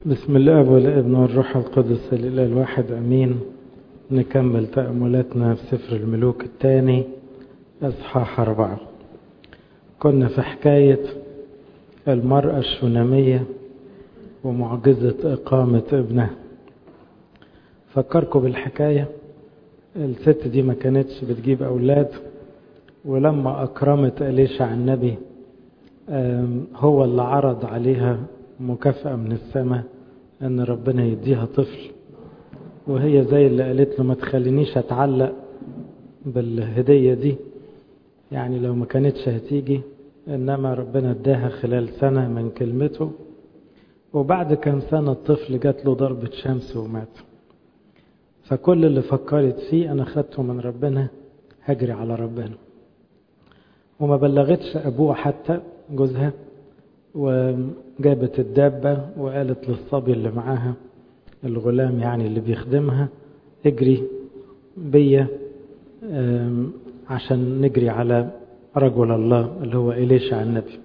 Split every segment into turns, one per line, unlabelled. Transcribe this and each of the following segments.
بسم الله والابن والروح القدس الإله الواحد أمين نكمل تأملاتنا في سفر الملوك الثاني إصحاح أربعة كنا في حكاية المرأة الشونامية ومعجزة إقامة ابنها فكركم بالحكاية الست دي ما كانتش بتجيب أولاد ولما أكرمت أليشع النبي هو اللي عرض عليها مكافأة من السماء أن ربنا يديها طفل وهي زي اللي قالت له ما تخلينيش أتعلق بالهدية دي يعني لو ما كانتش هتيجي إنما ربنا اداها خلال سنة من كلمته وبعد كام سنة الطفل جات له ضربة شمس ومات فكل اللي فكرت فيه أنا خدته من ربنا هجري على ربنا وما بلغتش أبوه حتى جوزها وجابت الدابة وقالت للصبي اللي معاها الغلام يعني اللي بيخدمها اجري بيا عشان نجري على رجل الله اللي هو إليشع النبي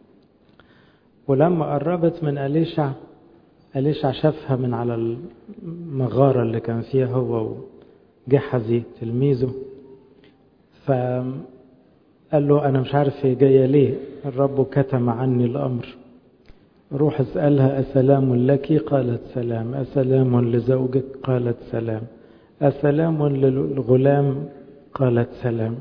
ولما قربت من أليشع أليشع شافها من على المغارة اللي كان فيها هو وجحزي تلميذه فقال له أنا مش عارف هي جاية ليه الرب كتم عني الأمر روح اسألها أسلام لك قالت سلام أسلام لزوجك قالت سلام أسلام للغلام قالت سلام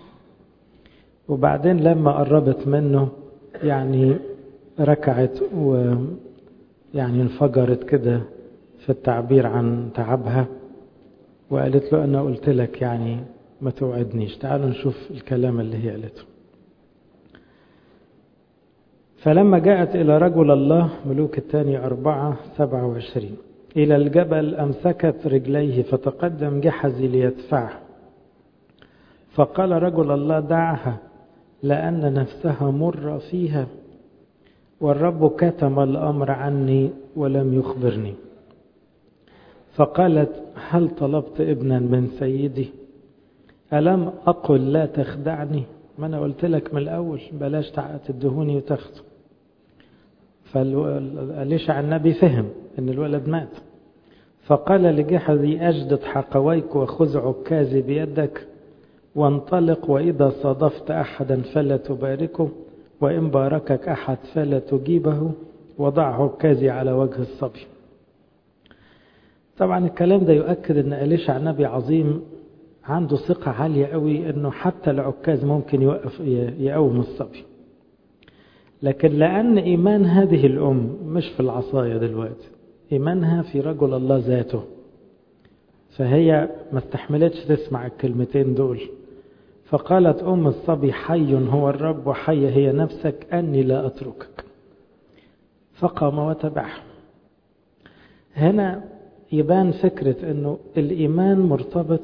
وبعدين لما قربت منه يعني ركعت ويعني انفجرت كده في التعبير عن تعبها وقالت له أنا قلت لك يعني ما توعدنيش تعالوا نشوف الكلام اللي هي قالته فلما جاءت إلى رجل الله ملوك الثاني أربعة سبعة وعشرين إلى الجبل أمسكت رجليه فتقدم جحزي ليدفعه فقال رجل الله دعها لأن نفسها مر فيها والرب كتم الأمر عني ولم يخبرني فقالت هل طلبت ابنا من سيدي ألم أقل لا تخدعني ما أنا قلت لك من الأول بلاش تدهوني وتاخده فالإشع النبي فهم أن الولد مات فقال لجحزي أجدد حقويك وخذ عكازي بيدك وانطلق وإذا صادفت أحدا فلا تباركه وإن باركك أحد فلا تجيبه وضع عكازي على وجه الصبي طبعا الكلام ده يؤكد أن أليشع نبي عظيم عنده ثقة عالية قوي أنه حتى العكاز ممكن يوقف يقوم الصبي لكن لأن إيمان هذه الأم مش في العصاية دلوقتي إيمانها في رجل الله ذاته فهي ما استحملتش تسمع الكلمتين دول فقالت أم الصبي حي هو الرب وحي هي نفسك أني لا أتركك فقام وتبعه هنا يبان فكرة أنه الإيمان مرتبط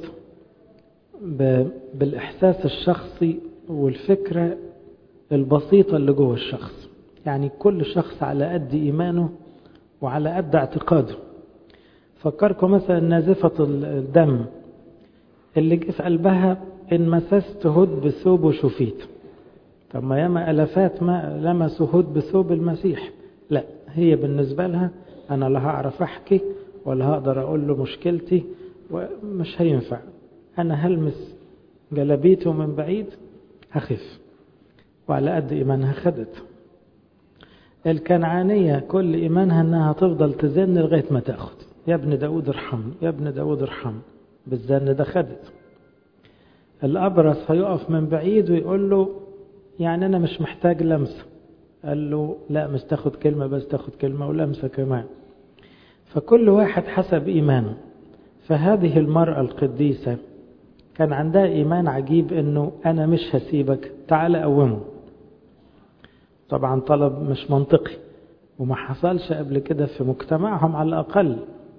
بالإحساس الشخصي والفكرة البسيطة اللي جوه الشخص يعني كل شخص على قد إيمانه وعلى قد اعتقاده فكركم مثلا نازفة الدم اللي جه في قلبها إن مسست هد بثوب وشفيت طب ما ياما ألفات ما لمسوا هد بثوب المسيح لا هي بالنسبة لها أنا لا هعرف أحكي ولا هقدر أقول له مشكلتي ومش هينفع أنا هلمس جلبيته من بعيد هخف وعلى قد إيمانها خدت الكنعانية كل إيمانها أنها تفضل تزن لغاية ما تاخد يا ابن داود ارحمني يا ابن داود ارحمني بالزن ده خدت الأبرص هيقف من بعيد ويقول له يعني أنا مش محتاج لمسة قال له لا مش تاخد كلمة بس تاخد كلمة ولمسة كمان فكل واحد حسب إيمانه فهذه المرأة القديسة كان عندها إيمان عجيب أنه أنا مش هسيبك تعال قومه طبعا طلب مش منطقي وما حصلش قبل كده في مجتمعهم على الأقل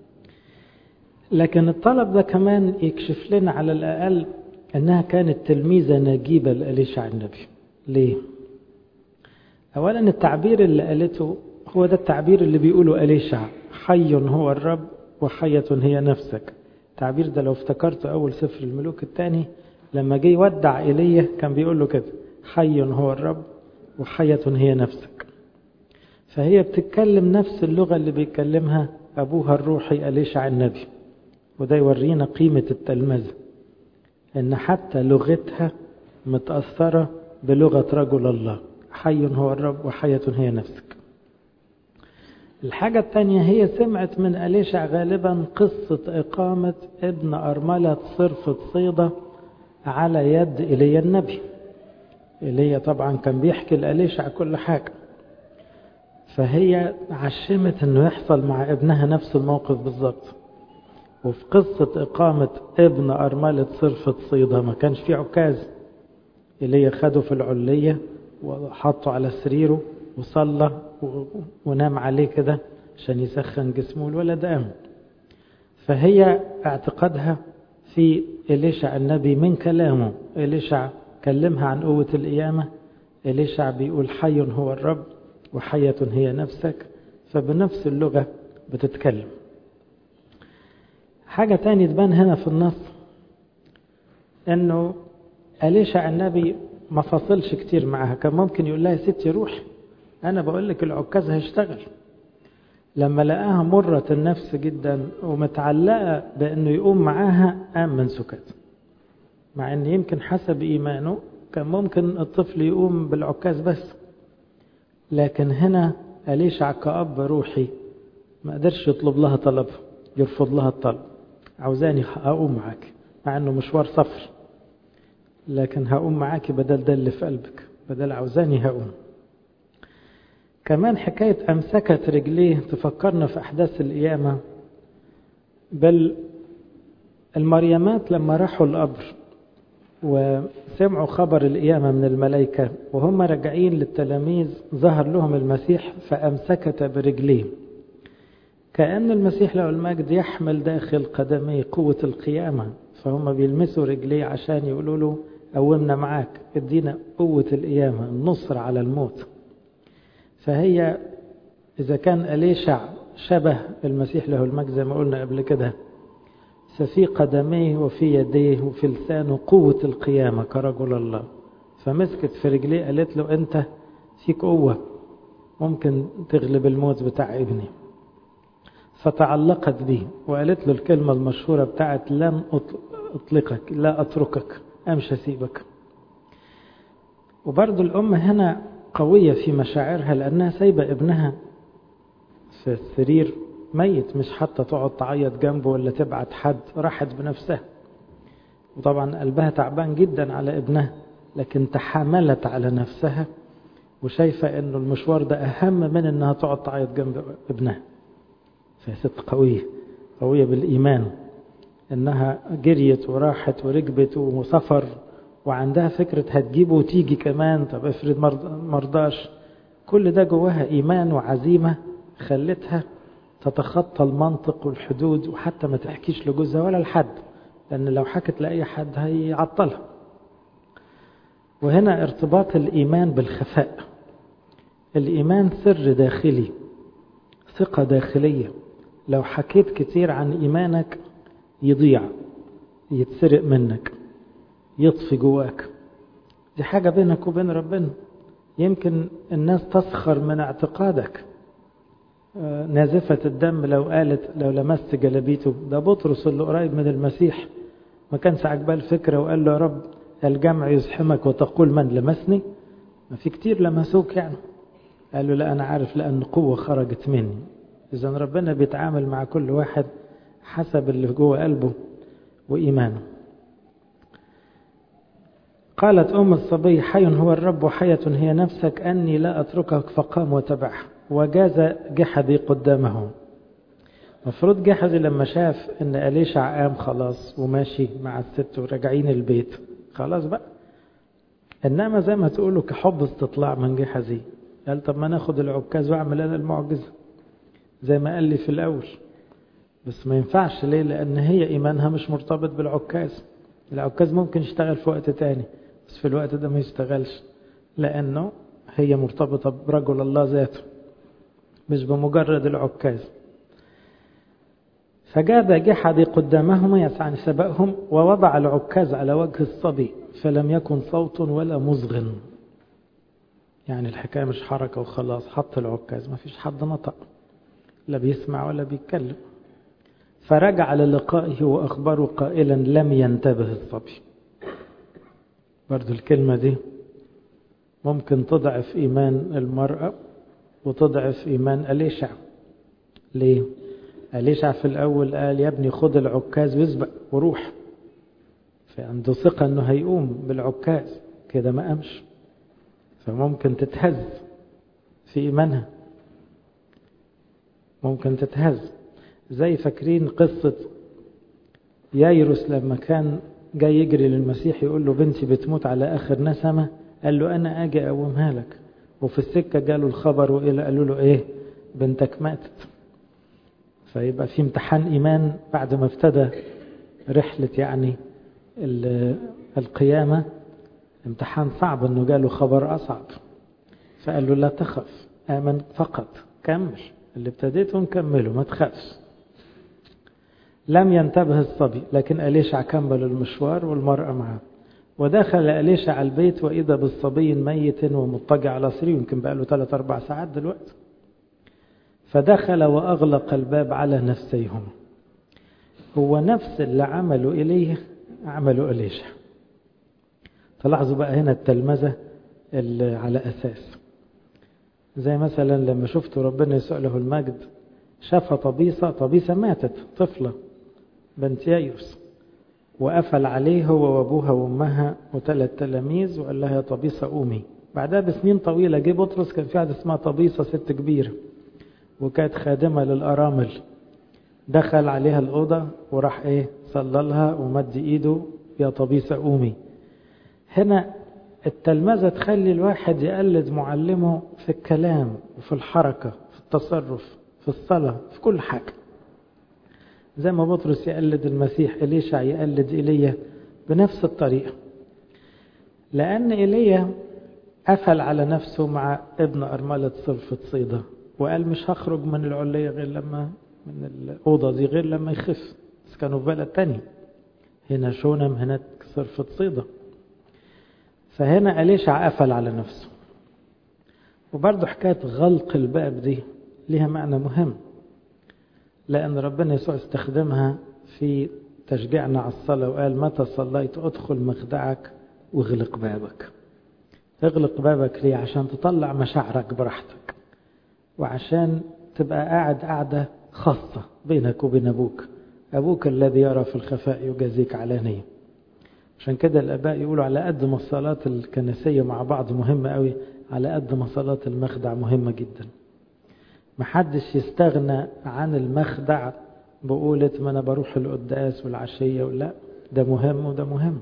لكن الطلب ده كمان يكشف لنا على الأقل أنها كانت تلميذة نجيبة لأليشع النبي ليه؟ أولا التعبير اللي قالته هو ده التعبير اللي بيقوله أليشع حي هو الرب وحية هي نفسك التعبير ده لو افتكرته أول سفر الملوك الثاني لما جه يودع إيليا كان بيقول له كده حي هو الرب وحية هي نفسك فهي بتتكلم نفس اللغة اللي بيتكلمها أبوها الروحي أليشع النبي وده يورينا قيمة التلمذة إن حتى لغتها متأثرة بلغة رجل الله حي هو الرب وحية هي نفسك الحاجة الثانية هي سمعت من أليشع غالبا قصة إقامة ابن أرملة صرفة صيدة على يد إيليا النبي إيليا طبعا كان بيحكي لأليشع كل حاجة فهي عشمت انه يحصل مع ابنها نفس الموقف بالظبط وفي قصة إقامة ابن أرملة صرفة صيدة ما كانش في عكاز إيليا خده في العلية وحطه على سريره وصلى ونام عليه كده عشان يسخن جسمه الولد قام فهي اعتقادها في إليشع النبي من كلامه إليشع كلمها عن قوة القيامة إليشع بيقول حي هو الرب وحية هي نفسك فبنفس اللغة بتتكلم حاجة تاني تبان هنا في النص انه أليشع النبي ما فصلش كتير معاها كان ممكن يقول لها يا ستي روحي انا بقول لك العكاز هيشتغل لما لقاها مرة النفس جدا ومتعلقة بانه يقوم معاها قام من سكات مع ان يمكن حسب ايمانه كان ممكن الطفل يقوم بالعكاز بس لكن هنا أليشع كأب روحي ما قدرش يطلب لها طلب يرفض لها الطلب عاوزاني هقوم معاك مع انه مشوار سفر لكن هقوم معاكي بدل ده اللي في قلبك بدل عاوزاني هقوم كمان حكاية أمسكت رجليه تفكرنا في أحداث القيامة بل المريمات لما راحوا القبر وسمعوا خبر القيامة من الملائكة وهم راجعين للتلاميذ ظهر لهم المسيح فأمسكت برجليه كأن المسيح له المجد يحمل داخل قدميه قوة القيامة فهم بيلمسوا رجليه عشان يقولوا له قومنا معاك ادينا قوة القيامة النصر على الموت فهي إذا كان أليشع شبه المسيح له المجد زي ما قلنا قبل كده ففي قدميه وفي يديه وفي لسانه قوة القيامة كرجل الله فمسكت في رجليه قالت له أنت فيك قوة ممكن تغلب الموت بتاع ابني فتعلقت به وقالت له الكلمة المشهورة بتاعت لن أطلقك لا أتركك أمشي أسيبك وبرضو الأم هنا قوية في مشاعرها لأنها سايبة ابنها في السرير ميت مش حتى تقعد تعيط جنبه ولا تبعت حد راحت بنفسها وطبعا قلبها تعبان جدا على ابنها لكن تحاملت على نفسها وشايفة انه المشوار ده اهم من انها تقعد تعيط جنب ابنها فهي ست قوية قوية بالايمان انها جريت وراحت وركبت وسفر وعندها فكرة هتجيبه وتيجي كمان طب افرض مرضاش كل ده جواها ايمان وعزيمة خلتها تتخطى المنطق والحدود وحتى ما تحكيش لجوزها ولا لحد لأن لو حكت لأي حد هيعطلها وهنا ارتباط الإيمان بالخفاء الإيمان سر داخلي ثقة داخلية لو حكيت كتير عن إيمانك يضيع يتسرق منك يطفي جواك دي حاجة بينك وبين ربنا يمكن الناس تسخر من اعتقادك نازفة الدم لو قالت لو لمست جلبيته ده بطرس اللي قريب من المسيح ما كانش عجباه الفكرة وقال له يا رب الجمع يزحمك وتقول من لمسني ما في كتير لمسوك يعني قال له لا أنا عارف لأن قوة خرجت مني إذا ربنا بيتعامل مع كل واحد حسب اللي جوه قلبه وإيمانه قالت أم الصبي حي هو الرب وحية هي نفسك أني لا أتركك فقام وتبعه وجاز جحدي قدامه مفروض جحدي لما شاف ان أليشع قام خلاص وماشي مع الست وراجعين البيت خلاص بقى انما زي ما تقولوا كحب استطلاع من جحزي قال طب ما ناخد العكاز واعمل انا المعجزه زي ما قال لي في الاول بس ما ينفعش ليه لان هي ايمانها مش مرتبط بالعكاز العكاز ممكن يشتغل في وقت تاني بس في الوقت ده ما يشتغلش لانه هي مرتبطه برجل الله ذاته مش بمجرد العكاز فجاب جحدي قدامهما يعني سبقهم ووضع العكاز على وجه الصبي فلم يكن صوت ولا مزغ يعني الحكاية مش حركة وخلاص حط العكاز ما فيش حد نطق لا بيسمع ولا بيتكلم فرجع للقائه وأخبره قائلا لم ينتبه الصبي برضو الكلمة دي ممكن تضعف إيمان المرأة وتضعف إيمان أليشع ليه؟ أليشع في الأول قال يا ابني خد العكاز واسبق وروح فعنده ثقة أنه هيقوم بالعكاز كده ما قامش فممكن تتهز في إيمانها ممكن تتهز زي فاكرين قصة يايروس لما كان جاي يجري للمسيح يقول له بنتي بتموت على آخر نسمة قال له أنا أجي أقومها لك وفي السكة جاله الخبر وإلى قالوا له إيه بنتك ماتت فيبقى في امتحان إيمان بعد ما ابتدى رحلة يعني القيامة امتحان صعب انه جاله خبر اصعب فقال له لا تخف امن فقط كمل اللي ابتديته نكمله ما تخافش لم ينتبه الصبي لكن أليشع كمل المشوار والمرأة معه ودخل أليشع البيت وإذا بالصبي ميت ومضطجع على سرير يمكن بقى له 3 4 ساعات دلوقتي فدخل وأغلق الباب على نفسيهم هو نفس اللي عملوا إليه عملوا أليشع تلاحظوا بقى هنا التلمذة اللي على أساس زي مثلا لما شفتوا ربنا يسوع له المجد شاف طبيسة طبيسة ماتت طفلة بنت يايوس وقفل عليه هو وابوها وامها وثلاث تلاميذ وقال لها يا طبيسة قومي بعدها بسنين طويلة جه بطرس كان في واحدة اسمها طبيسة ست كبيرة وكانت خادمة للأرامل دخل عليها الأوضة وراح إيه صلى لها ومد إيده يا طبيسة قومي هنا التلمذة تخلي الواحد يقلد معلمه في الكلام وفي الحركة في التصرف في الصلاة في كل حاجة زي ما بطرس يقلد المسيح إليشع يقلد إيليا بنفس الطريقة لأن إيليا قفل على نفسه مع ابن أرملة صرفة صيدة وقال مش هخرج من العلية غير لما من الأوضة دي غير لما يخف بس كانوا في بلد تاني هنا شونم هناك صرفة صيدة فهنا أليشع قفل على نفسه وبرضه حكاية غلق الباب دي ليها معنى مهم لأن ربنا يسوع استخدمها في تشجيعنا على الصلاة وقال متى صليت ادخل مخدعك واغلق بابك اغلق بابك ليه عشان تطلع مشاعرك براحتك وعشان تبقى قاعد قاعدة خاصة بينك وبين أبوك أبوك الذي يرى في الخفاء يجازيك علانية عشان كده الآباء يقولوا على قد ما الصلاة الكنسية مع بعض مهمة قوي على قد ما صلاة المخدع مهمة جدا محدش يستغنى عن المخدع بقولة ما أنا بروح القداس والعشية ولا ده مهم وده مهم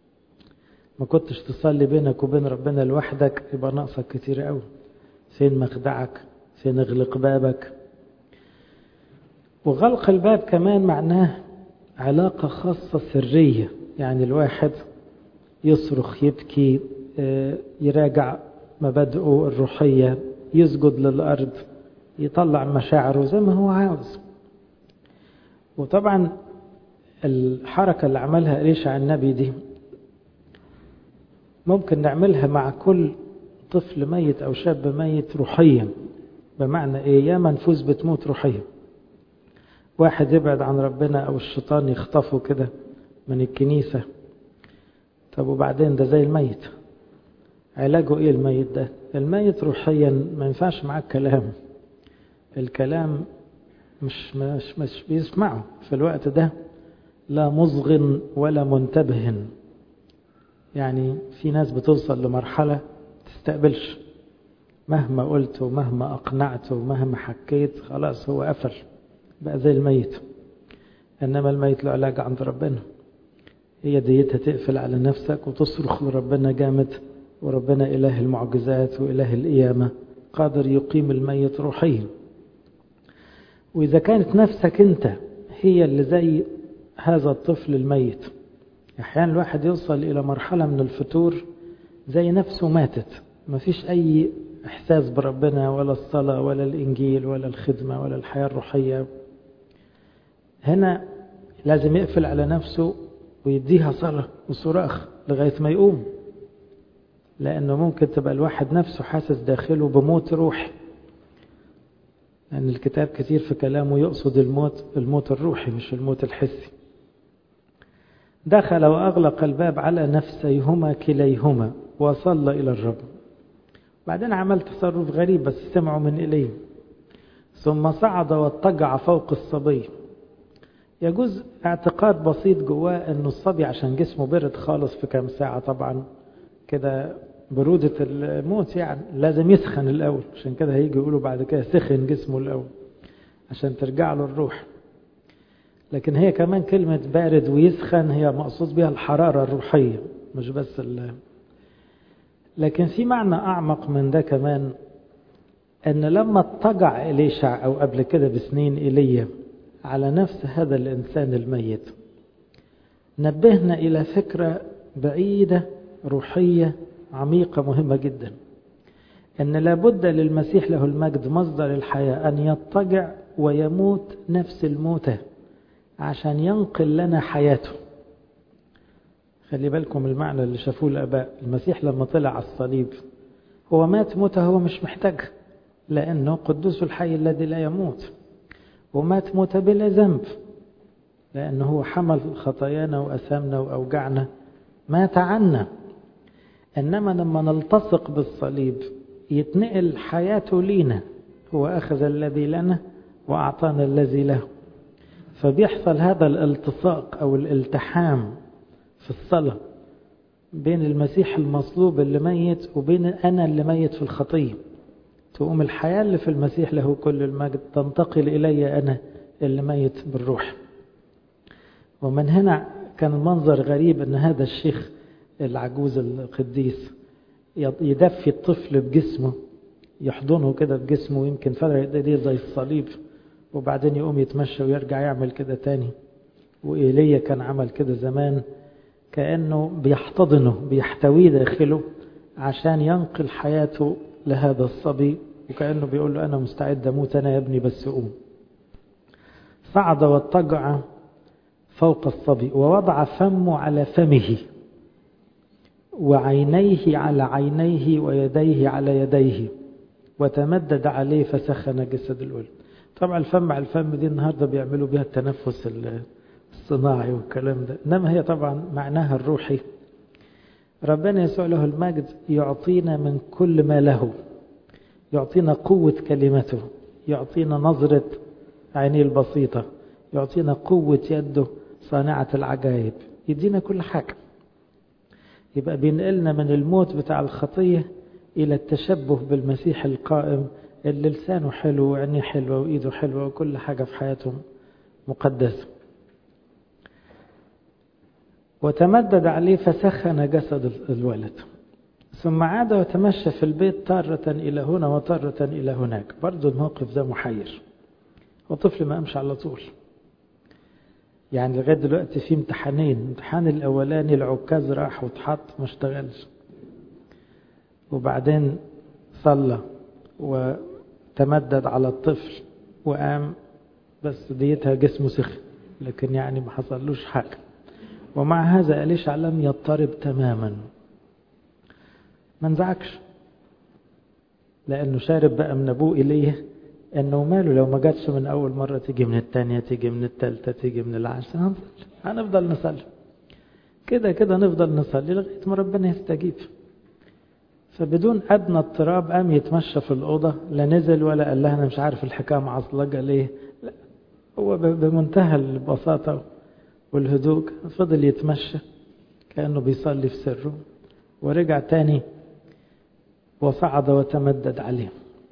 ما كنتش تصلي بينك وبين ربنا لوحدك يبقى ناقصك كتير قوي فين مخدعك فين اغلق بابك وغلق الباب كمان معناه علاقة خاصة سرية يعني الواحد يصرخ يبكي يراجع مبادئه الروحية يسجد للأرض يطلع مشاعره زي ما هو عاوز وطبعا الحركة اللي عملها إليشع النبي دي ممكن نعملها مع كل طفل ميت أو شاب ميت روحيا بمعنى إيه يا منفوس بتموت روحيا واحد يبعد عن ربنا أو الشيطان يخطفه كده من الكنيسة طب وبعدين ده زي الميت علاجه ايه الميت ده الميت روحيا ما ينفعش معاه كلام الكلام مش مش مش بيسمعه في الوقت ده لا مصغ ولا منتبه يعني في ناس بتوصل لمرحلة تستقبلش مهما قلت ومهما أقنعت ومهما حكيت خلاص هو قفل بقى زي الميت إنما الميت له علاج عند ربنا هي ديتها تقفل على نفسك وتصرخ لربنا جامد وربنا إله المعجزات وإله القيامة قادر يقيم الميت روحيا وإذا كانت نفسك أنت هي اللي زي هذا الطفل الميت أحيانا الواحد يوصل إلى مرحلة من الفتور زي نفسه ماتت ما فيش أي إحساس بربنا ولا الصلاة ولا الإنجيل ولا الخدمة ولا الحياة الروحية هنا لازم يقفل على نفسه ويديها صلاة وصراخ لغاية ما يقوم لأنه ممكن تبقى الواحد نفسه حاسس داخله بموت روحي لأن الكتاب كتير في كلامه يقصد الموت الموت الروحي مش الموت الحسي دخل وأغلق الباب على نفسيهما كليهما وصلى إلى الرب بعدين عمل تصرف غريب بس سمعوا من إليه ثم صعد واضطجع فوق الصبي يجوز اعتقاد بسيط جواه انه الصبي عشان جسمه برد خالص في كام ساعة طبعا كده برودة الموت يعني لازم يسخن الأول عشان كده هيجي يقولوا بعد كده سخن جسمه الأول عشان ترجع له الروح لكن هي كمان كلمة بارد ويسخن هي مقصود بها الحرارة الروحية مش بس ال لكن في معنى أعمق من ده كمان أن لما اضطجع إليشع أو قبل كده بسنين إيليا على نفس هذا الإنسان الميت نبهنا إلى فكرة بعيدة روحية عميقة مهمة جدا أن لابد للمسيح له المجد مصدر الحياة أن يضطجع ويموت نفس الموتة عشان ينقل لنا حياته خلي بالكم المعنى اللي شافوه الآباء المسيح لما طلع على الصليب هو مات موتة هو مش محتاجها لأنه قدوس الحي الذي لا يموت ومات موتة بلا ذنب لأنه هو حمل خطايانا وأثامنا وأوجعنا مات عنا إنما لما نلتصق بالصليب يتنقل حياته لينا هو أخذ الذي لنا وأعطانا الذي له فبيحصل هذا الالتصاق أو الالتحام في الصلاة بين المسيح المصلوب اللي ميت وبين أنا اللي ميت في الخطية تقوم الحياة اللي في المسيح له كل المجد تنتقل إلي أنا اللي ميت بالروح ومن هنا كان المنظر غريب أن هذا الشيخ العجوز القديس يدفي الطفل بجسمه يحضنه كده بجسمه ويمكن فرق ايديه زي الصليب وبعدين يقوم يتمشى ويرجع يعمل كده تاني وإيليا كان عمل كده زمان كأنه بيحتضنه بيحتويه داخله عشان ينقل حياته لهذا الصبي وكأنه بيقول له أنا مستعد أموت أنا يا ابني بس قوم صعد واضطجع فوق الصبي ووضع فمه على فمه وعينيه على عينيه ويديه على يديه وتمدد عليه فسخن جسد الولد طبعا الفم على الفم دي النهارده بيعملوا بها التنفس الصناعي والكلام ده انما هي طبعا معناها الروحي ربنا يسوع له المجد يعطينا من كل ما له يعطينا قوة كلمته يعطينا نظرة عينيه البسيطة يعطينا قوة يده صانعة العجائب يدينا كل حاجة يبقى بينقلنا من الموت بتاع الخطية إلى التشبه بالمسيح القائم اللي لسانه حلو وعينيه حلوة وإيده حلوة وكل حاجة في حياته مقدسة وتمدد عليه فسخن جسد الولد ثم عاد وتمشى في البيت تارة إلى هنا وتارة إلى هناك برضو الموقف ده محير وطفل ما أمشي على طول يعني لغاية دلوقتي في امتحانين امتحان الأولاني العكاز راح واتحط ما اشتغلش وبعدين صلى وتمدد على الطفل وقام بس ديتها جسمه سخن لكن يعني ما حصلوش حاجة ومع هذا أليشع لم يضطرب تماما ما انزعجش لأنه شارب بقى من أبوه إليه أنه ماله لو ما جاتش من أول مرة تيجي من الثانية تيجي من الثالثة تيجي من العاشرة هنصلي هنفضل نصلي كده كده نفضل نصلي لغاية ما ربنا يستجيب فبدون أدنى اضطراب قام يتمشى في الأوضة لا نزل ولا قال لها أنا مش عارف الحكاية معصلجة ليه لا هو بمنتهى البساطة والهدوء فضل يتمشى كأنه بيصلي في سره ورجع تاني وصعد وتمدد عليه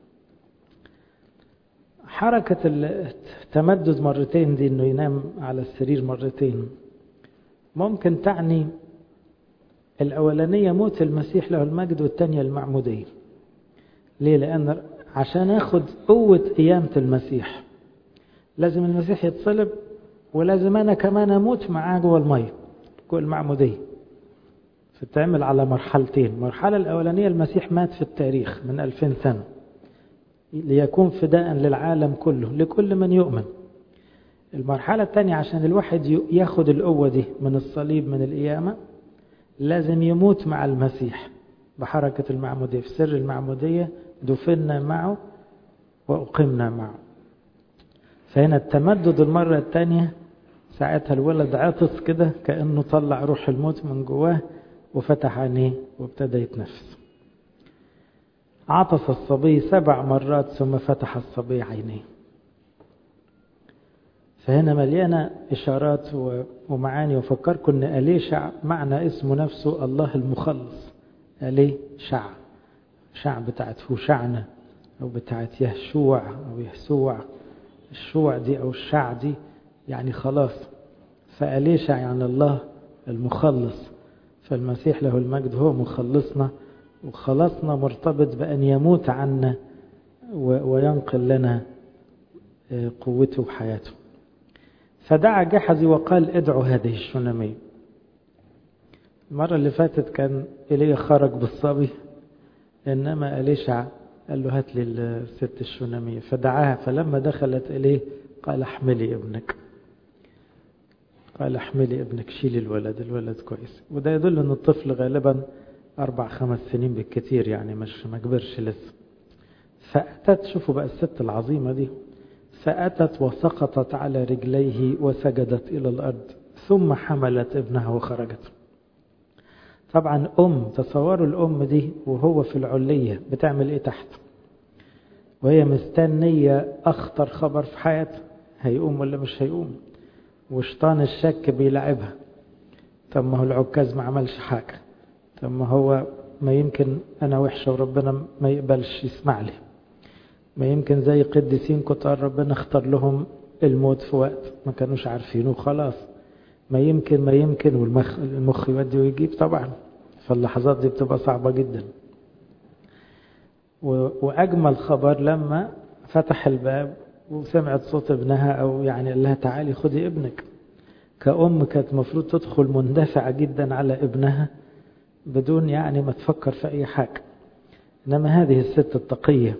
حركة التمدد مرتين دي انه ينام على السرير مرتين ممكن تعني الأولانية موت المسيح له المجد والثانية المعمودية ليه لأن عشان اخد قوة قيامة المسيح لازم المسيح يتصلب ولازم أنا كمان أموت معاه جوه المية جوه المعمودية فتعمل على مرحلتين المرحلة الأولانية المسيح مات في التاريخ من ألفين سنة ليكون فداء للعالم كله لكل من يؤمن المرحلة الثانية عشان الواحد ياخد القوة دي من الصليب من القيامة لازم يموت مع المسيح بحركة المعمودية في سر المعمودية دفنا معه وأقمنا معه فهنا التمدد المرة الثانية ساعتها الولد عطس كده كأنه طلع روح الموت من جواه وفتح عينيه وابتدى يتنفس عطس الصبي سبع مرات ثم فتح الصبي عينيه فهنا مليانة إشارات ومعاني وفكركم أن أليشع معنى اسمه نفسه الله المخلص أليه شع شع بتاعت هوشعنة أو بتاعت يهشوع أو يهسوع الشوع دي أو الشع دي يعني خلاص فأليشع يعني الله المخلص فالمسيح له المجد هو مخلصنا وخلاصنا مرتبط بأن يموت عنا وينقل لنا قوته وحياته فدعا جحزي وقال ادعوا هذه الشنمية المرة اللي فاتت كان إليه خرج بالصبي إنما أليشع قال له هات لي الست الشنمية فدعاها فلما دخلت إليه قال احملي ابنك قال احملي ابنك شيلي الولد الولد كويس وده يدل ان الطفل غالبا اربع خمس سنين بالكثير يعني مش ما كبرش لسه فأتت شوفوا بقى الست العظيمة دي فأتت وسقطت على رجليه وسجدت إلى الأرض ثم حملت ابنها وخرجت طبعا أم تصوروا الأم دي وهو في العلية بتعمل إيه تحت وهي مستنية أخطر خبر في حياتها هيقوم ولا مش هيقوم وشطان الشك بيلعبها طب ما هو العكاز ما عملش حاجة طب ما هو ما يمكن أنا وحشة وربنا ما يقبلش يسمع لي ما يمكن زي قديسين كتار ربنا اختار لهم الموت في وقت ما كانوش عارفينه خلاص ما يمكن ما يمكن والمخ المخ يودي ويجيب طبعا فاللحظات دي بتبقى صعبة جدا وأجمل خبر لما فتح الباب وسمعت صوت ابنها أو يعني قال لها تعالي خدي ابنك كأم كانت المفروض تدخل مندفعة جدا على ابنها بدون يعني ما تفكر في أي حاجة إنما هذه الست التقية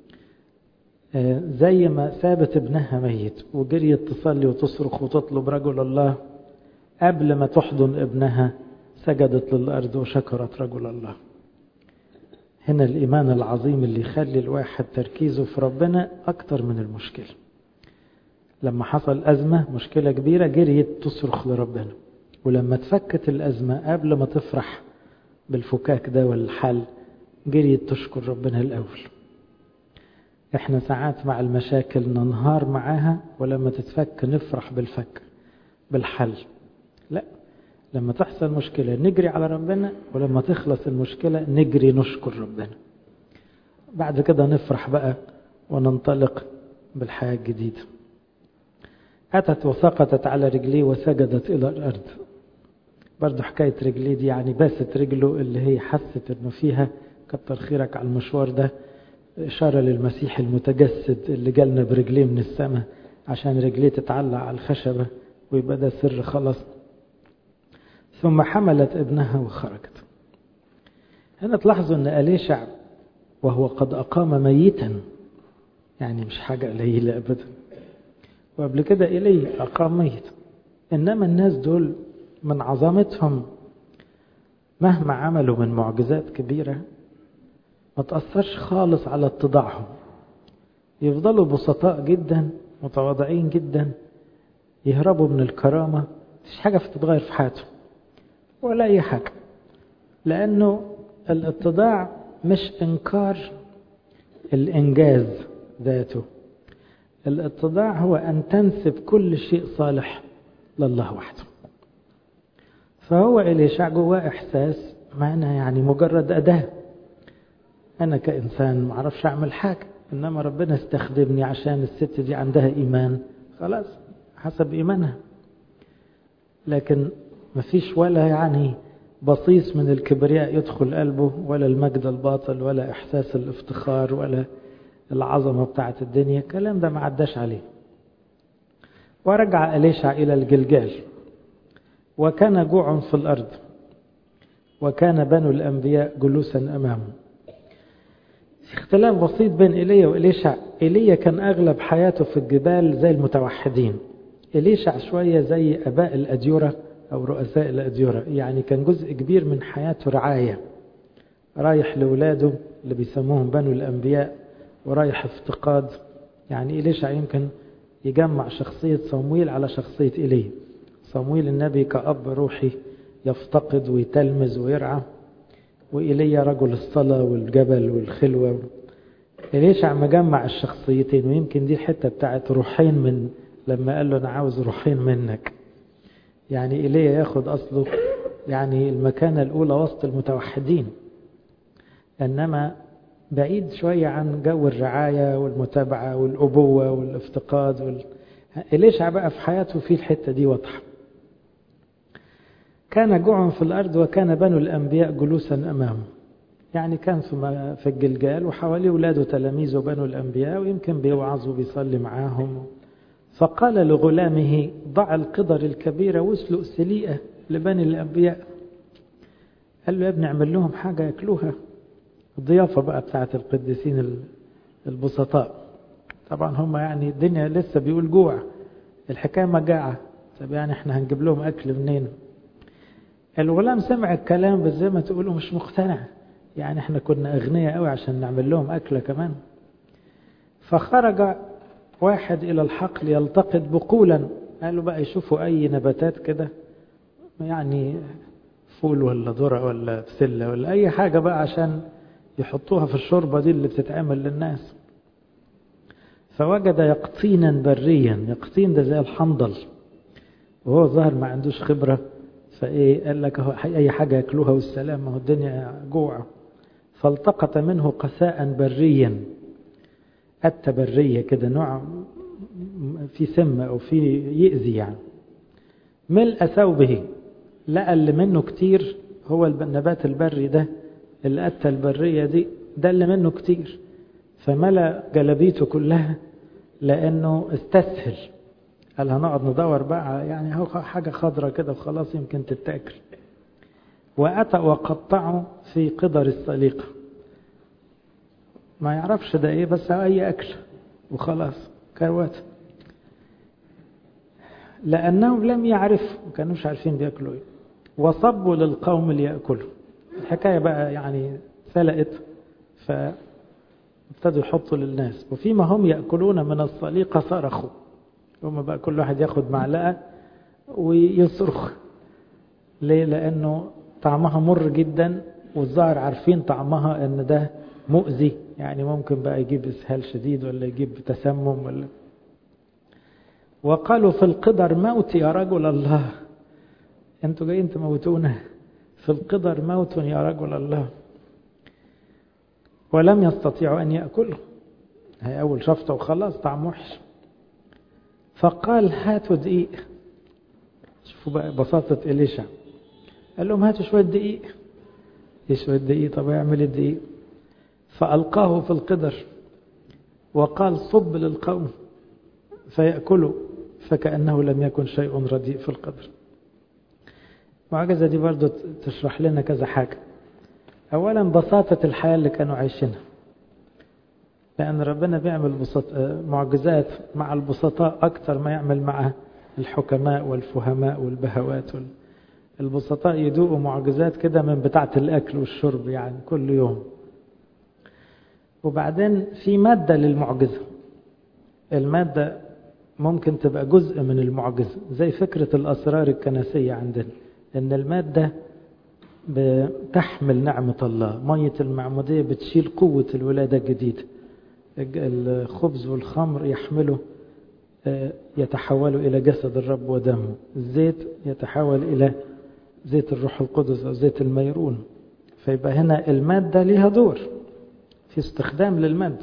زي ما سابت ابنها ميت وجريت تصلي وتصرخ وتطلب رجل الله قبل ما تحضن ابنها سجدت للأرض وشكرت رجل الله هنا الإيمان العظيم اللي يخلي الواحد تركيزه في ربنا أكتر من المشكلة لما حصل أزمة مشكلة كبيرة جريت تصرخ لربنا ولما تفكت الأزمة قبل ما تفرح بالفكاك ده والحل جريت تشكر ربنا الأول احنا ساعات مع المشاكل ننهار معاها ولما تتفك نفرح بالفك بالحل لا لما تحصل مشكلة نجري على ربنا ولما تخلص المشكلة نجري نشكر ربنا بعد كده نفرح بقى وننطلق بالحياة الجديدة أتت وسقطت على رجليه وسجدت إلى الأرض برضو حكاية رجليه دي يعني باست رجله اللي هي حست انه فيها كتر خيرك على المشوار ده إشارة للمسيح المتجسد اللي جالنا برجليه من السماء عشان رجليه تتعلق على الخشبة ويبقى ده سر خلاص ثم حملت ابنها وخرجت هنا تلاحظوا ان أليشع وهو قد أقام ميتا يعني مش حاجة قليلة أبدا وقبل كده إليه أقام ميت إنما الناس دول من عظمتهم مهما عملوا من معجزات كبيرة ما تأثرش خالص على اتضاعهم يفضلوا بسطاء جدا متواضعين جدا يهربوا من الكرامة مفيش حاجة تتغير في حياتهم ولا أي حاجة لأنه الاتضاع مش إنكار الإنجاز ذاته الاتضاع هو أن تنسب كل شيء صالح لله وحده فهو إليشع جواه إحساس ما أنا يعني مجرد أداة أنا كإنسان ما أعرفش أعمل حاجة إنما ربنا استخدمني عشان الست دي عندها إيمان خلاص حسب إيمانها لكن ما فيش ولا يعني بصيص من الكبرياء يدخل قلبه ولا المجد الباطل ولا إحساس الافتخار ولا العظمة بتاعت الدنيا الكلام ده ما عداش عليه ورجع أليشع إلى الجلجال وكان جوع في الأرض وكان بنو الأنبياء جلوسا أمامه اختلاف بسيط بين إيليا وإليشع إيليا كان أغلب حياته في الجبال زي المتوحدين إليشع شوية زي أباء الأديرة أو رؤساء الأديرة يعني كان جزء كبير من حياته رعاية رايح لولاده اللي بيسموهم بنو الأنبياء ورايح افتقاد يعني إليشع يمكن يجمع شخصية صمويل على شخصية إليه صمويل النبي كأب روحي يفتقد ويتلمذ ويرعى وإيليا رجل الصلاة والجبل والخلوة إليشع مجمع الشخصيتين ويمكن دي الحتة بتاعت روحين من لما قال له أنا عاوز روحين منك يعني إيليا ياخد أصله يعني المكانة الأولى وسط المتوحدين إنما بعيد شوية عن جو الرعاية والمتابعة والأبوة والافتقاد وال... إليشع بقى في حياته في الحتة دي واضحة كان جوع في الأرض وكان بنو الأنبياء جلوسا أمامه يعني كان في الجلجال وحواليه ولاده تلاميذه بنو الأنبياء ويمكن بيوعظ وبيصلي معاهم فقال لغلامه ضع القدر الكبيرة واسلق سليئة لبني الأنبياء قال له يا ابني اعمل لهم حاجة ياكلوها الضيافة بقى بتاعت القديسين البسطاء طبعا هم يعني الدنيا لسه بيقول جوع الحكاية مجاعة طب يعني احنا هنجيب لهم أكل منين الغلام سمع الكلام بس زي ما تقولوا مش مقتنع يعني احنا كنا أغنياء قوي عشان نعمل لهم أكلة كمان فخرج واحد إلى الحقل يلتقط بقولا قالوا بقى يشوفوا أي نباتات كده يعني فول ولا ذرة ولا بسلة ولا أي حاجة بقى عشان يحطوها في الشوربة دي اللي بتتعمل للناس فوجد يقطينا بريا يقطين ده زي الحنظل وهو ظهر ما عندوش خبرة فايه قال لك اي حاجة ياكلوها والسلام ما هو الدنيا جوع فالتقط منه قساء بريا أتى برية كده نوع في سم أو في يأذي يعني ملء ثوبه لقى اللي منه كتير هو النبات البري ده اللي أتى البرية دي ده اللي منه كتير فملأ جلبيته كلها لأنه استسهل قال هنقعد ندور بقى يعني هو حاجة خضرة كده وخلاص يمكن تتاكل وأتى وقطعه في قدر السليقة ما يعرفش ده ايه بس أي أكل وخلاص كروات لأنهم لم يعرفوا ما كانوش عارفين بياكلوا ايه وصبوا للقوم ليأكلوا الحكاية بقى يعني فلقت فابتدوا يحطوا للناس وفيما هم يأكلون من الصليقة صرخوا هم بقى كل واحد ياخد معلقة ويصرخ ليه لأنه طعمها مر جدا والظاهر عارفين طعمها ان ده مؤذي يعني ممكن بقى يجيب اسهال شديد ولا يجيب تسمم ولا وقالوا في القدر موت يا رجل الله انتوا جايين تموتونا في القدر موت يا رجل الله ولم يستطيعوا ان ياكلوا هي اول شفطه وخلاص طعم وحش فقال هاتوا دقيق شوفوا بقى بساطه اليشع قال لهم هاتوا شويه دقيق ايه شويه دقيق طب يعمل الدقيق فألقاه في القدر وقال صب للقوم فيأكلوا فكأنه لم يكن شيء رديء في القدر المعجزة دي برضو تشرح لنا كذا حاجة أولا بساطة الحياة اللي كانوا عايشينها لأن ربنا بيعمل بسط... معجزات مع البسطاء أكثر ما يعمل مع الحكماء والفهماء والبهوات وال... البسطاء يدوقوا معجزات كده من بتاعة الأكل والشرب يعني كل يوم وبعدين في مادة للمعجزة المادة ممكن تبقى جزء من المعجزة زي فكرة الأسرار الكنسية عندنا إن المادة بتحمل نعمة الله مية المعمودية بتشيل قوة الولادة الجديدة الخبز والخمر يحمله يتحولوا إلى جسد الرب ودمه الزيت يتحول إلى زيت الروح القدس أو زيت الميرون فيبقى هنا المادة لها دور في استخدام للمادة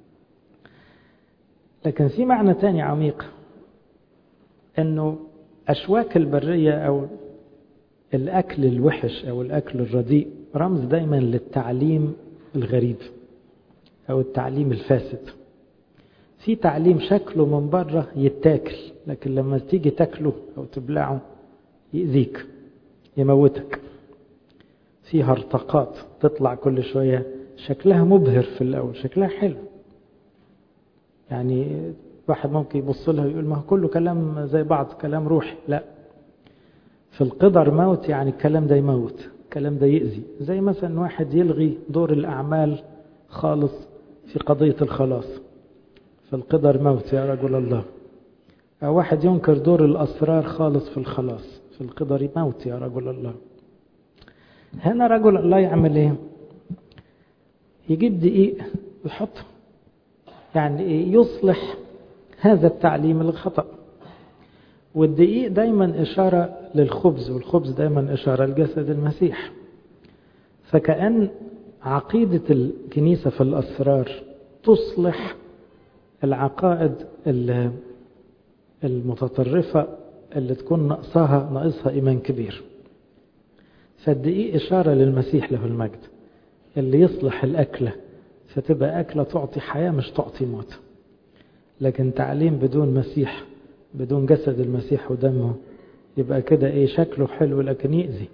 لكن في معنى تاني عميق أنه أشواك البرية أو الأكل الوحش أو الأكل الرديء رمز دايما للتعليم الغريب أو التعليم الفاسد في تعليم شكله من بره يتاكل لكن لما تيجي تاكله أو تبلعه يأذيك يموتك في هرطقات تطلع كل شوية شكلها مبهر في الأول شكلها حلو يعني واحد ممكن يبص لها ويقول ما هو كله كلام زي بعض كلام روحي لا في القدر موت يعني الكلام ده يموت الكلام ده يأذي زي مثلا واحد يلغي دور الأعمال خالص في قضية الخلاص فالقدر موت يا رجل الله أو واحد ينكر دور الأسرار خالص في الخلاص في القدر موت يا رجل الله هنا رجل الله يعمل ايه يجيب دقيق ويحطه يعني ايه يصلح هذا التعليم الخطأ والدقيق دايما إشارة للخبز والخبز دايما إشارة لجسد المسيح فكأن عقيدة الكنيسة في الأسرار تصلح العقائد المتطرفة اللي تكون ناقصها ناقصها إيمان كبير فالدقيق إشارة للمسيح له المجد اللي يصلح الأكلة فتبقى أكلة تعطي حياة مش تعطي موت لكن تعليم بدون مسيح بدون جسد المسيح ودمه يبقى كده ايه شكله حلو لكن يأذي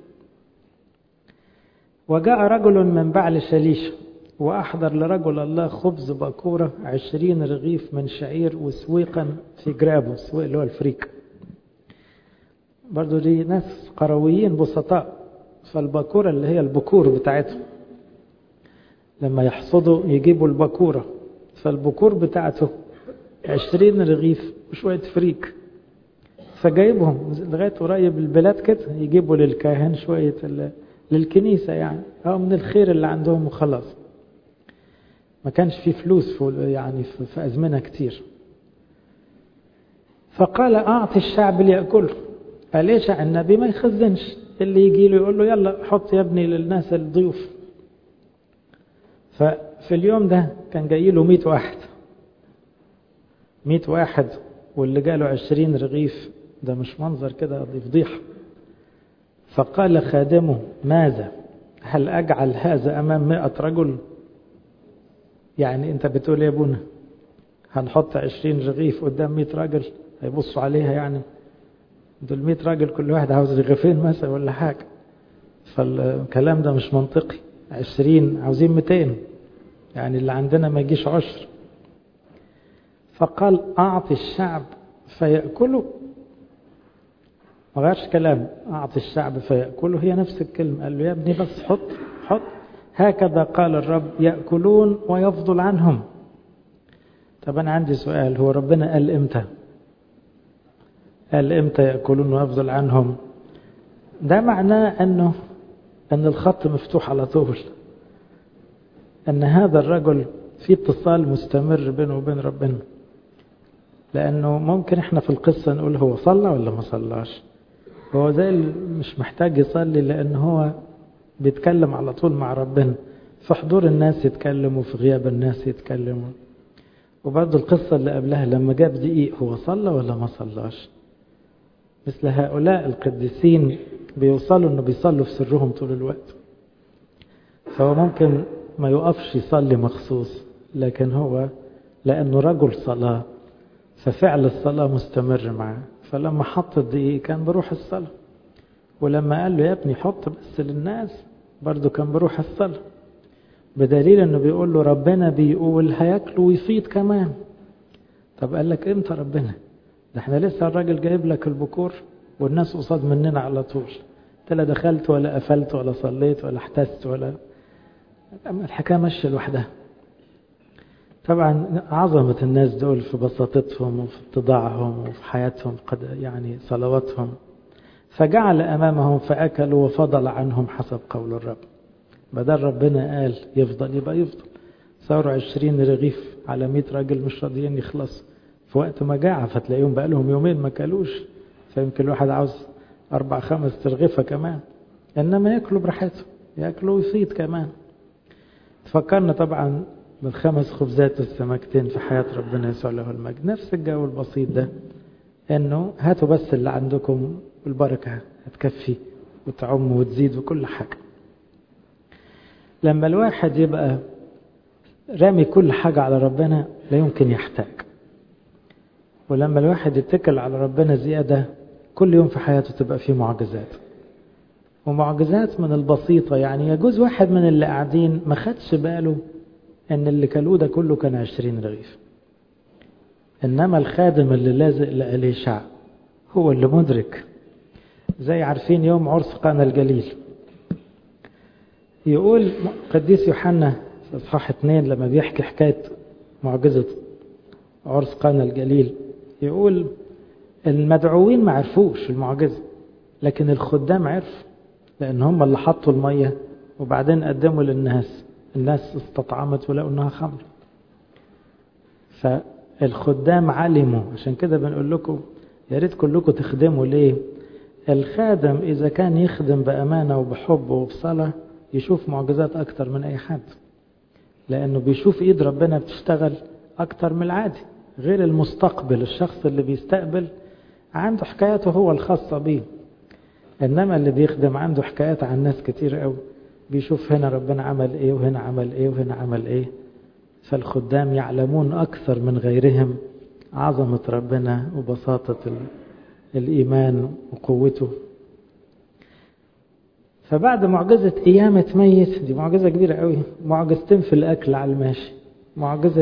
وجاء رجل من بعل شليش وأحضر لرجل الله خبز باكورة عشرين رغيف من شعير وسويقا في جرابه سويق اللي هو الفريك برضو دي ناس قرويين بسطاء فالباكورة اللي هي البكور بتاعتهم لما يحصدوا يجيبوا البكورة فالبكور بتاعته عشرين رغيف وشوية فريك فجايبهم لغاية قريب البلاد كده يجيبوا للكاهن شوية للكنيسة يعني أو من الخير اللي عندهم وخلاص ما كانش في فلوس في يعني في أزمنة كتير فقال أعطي الشعب ليأكله قال النبي ما يخزنش اللي يجي له يقول له يلا حط يا ابني للناس الضيوف ففي اليوم ده كان جاي له 100 واحد 100 واحد واللي جاله 20 رغيف ده مش منظر كده دي فضيحة فقال خادمه ماذا هل أجعل هذا أمام 100 رجل يعني أنت بتقول يا ابونا هنحط 20 رغيف قدام 100 راجل هيبصوا عليها يعني دول 100 راجل كل واحد عاوز رغيفين مثلا ولا حاجة فالكلام ده مش منطقي 20 عاوزين 200 يعني اللي عندنا ما يجيش عشر فقال أعطي الشعب فيأكله ما غيرش كلام أعطي الشعب فيأكله هي نفس الكلمة قال له يا ابني بس حط حط هكذا قال الرب يأكلون ويفضل عنهم طب أنا عندي سؤال هو ربنا قال إمتى قال إمتى يأكلون ويفضل عنهم ده معناه أنه أن الخط مفتوح على طول أن هذا الرجل في اتصال مستمر بينه وبين ربنا لأنه ممكن احنا في القصة نقول هو صلى ولا ما صلاش هو زي مش محتاج يصلي لأن هو بيتكلم على طول مع ربنا في حضور الناس يتكلم وفي غياب الناس يتكلموا وبرضه القصة اللي قبلها لما جاب دقيق هو صلى ولا ما صلاش مثل هؤلاء القديسين بيوصلوا انه بيصلوا في سرهم طول الوقت فهو ممكن ما يقفش يصلي مخصوص لكن هو لأنه رجل صلاة ففعل الصلاة مستمر معه فلما حط الدقيق كان بروح الصلاة ولما قال له يا ابني حط بس للناس برضه كان بروح الصلاة بدليل انه بيقول له ربنا بيقول هياكلوا ويفيض كمان طب قال لك امتى ربنا ده احنا لسه الراجل جايب لك البكور والناس قصاد مننا على طول انت لا دخلت ولا قفلت ولا صليت ولا احتست ولا الحكايه ماشيه لوحدها طبعا عظمة الناس دول في بساطتهم وفي اتضاعهم وفي حياتهم قد يعني صلواتهم فجعل أمامهم فأكلوا وفضل عنهم حسب قول الرب بدل ربنا قال يفضل يبقى يفضل صاروا عشرين رغيف على مئة راجل مش راضيين يخلصوا في وقت مجاعة فتلاقيهم بقى لهم يومين ما كلوش فيمكن الواحد عاوز أربع خمس ترغيفة كمان إنما ياكلوا براحتهم ياكلوا ويفيض كمان تفكرنا طبعا بالخمس خبزات والسمكتين في حياة ربنا يسوع له المجد نفس الجو البسيط ده انه هاتوا بس اللي عندكم والبركة هتكفي وتعم وتزيد وكل حاجة لما الواحد يبقى رامي كل حاجة على ربنا لا يمكن يحتاج ولما الواحد يتكل على ربنا زيادة كل يوم في حياته تبقى فيه معجزات ومعجزات من البسيطة يعني يجوز واحد من اللي قاعدين ما خدش باله ان اللي كلوه ده كله كان عشرين رغيف انما الخادم اللي لازق لأليشع هو اللي مدرك زي عارفين يوم عرس قانا الجليل يقول قديس يوحنا في اصحاح اثنين لما بيحكي حكايه معجزه عرس قانا الجليل يقول المدعوين ما عرفوش المعجزه لكن الخدام عرفوا لان هم اللي حطوا الميه وبعدين قدموا للناس الناس استطعمت ولقوا انها خمر فالخدام علموا عشان كده بنقول لكم يا ريت كلكم تخدموا ليه الخادم اذا كان يخدم بامانه وبحب وبصلاه يشوف معجزات اكتر من اي حد لانه بيشوف ايد ربنا بتشتغل اكتر من العادي غير المستقبل الشخص اللي بيستقبل عنده حكاياته هو الخاصه بيه انما اللي بيخدم عنده حكايات عن ناس كتير قوي بيشوف هنا ربنا عمل ايه وهنا عمل ايه وهنا عمل ايه فالخدام يعلمون اكثر من غيرهم عظمه ربنا وبساطه الايمان وقوته فبعد معجزة قيامة ميت دي معجزة كبيرة قوي معجزتين في الأكل على الماشي معجزة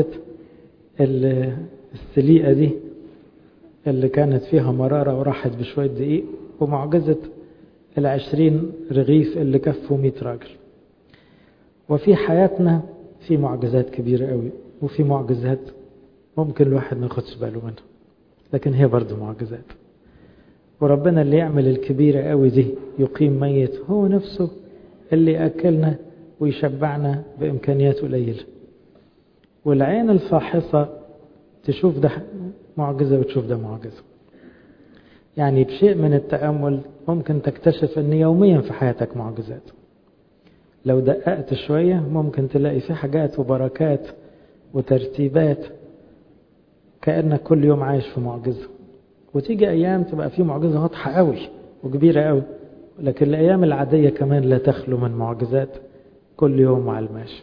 السليقة دي اللي كانت فيها مرارة وراحت بشوية دقيق ومعجزة العشرين رغيف اللي كفوا مئة راجل وفي حياتنا في معجزات كبيرة قوي وفي معجزات ممكن الواحد ما ياخدش باله منها لكن هي برضه معجزات وربنا اللي يعمل الكبيرة قوي دي يقيم ميت هو نفسه اللي يأكلنا ويشبعنا بإمكانيات قليلة والعين الفاحصة تشوف ده معجزة وتشوف ده معجزة يعني بشيء من التأمل ممكن تكتشف أن يوميا في حياتك معجزات لو دققت شوية ممكن تلاقي في حاجات وبركات وترتيبات كأنك كل يوم عايش في معجزة وتيجي أيام تبقى في معجزة واضحة قوي وكبيرة قوي لكن الأيام العادية كمان لا تخلو من معجزات كل يوم على الماشي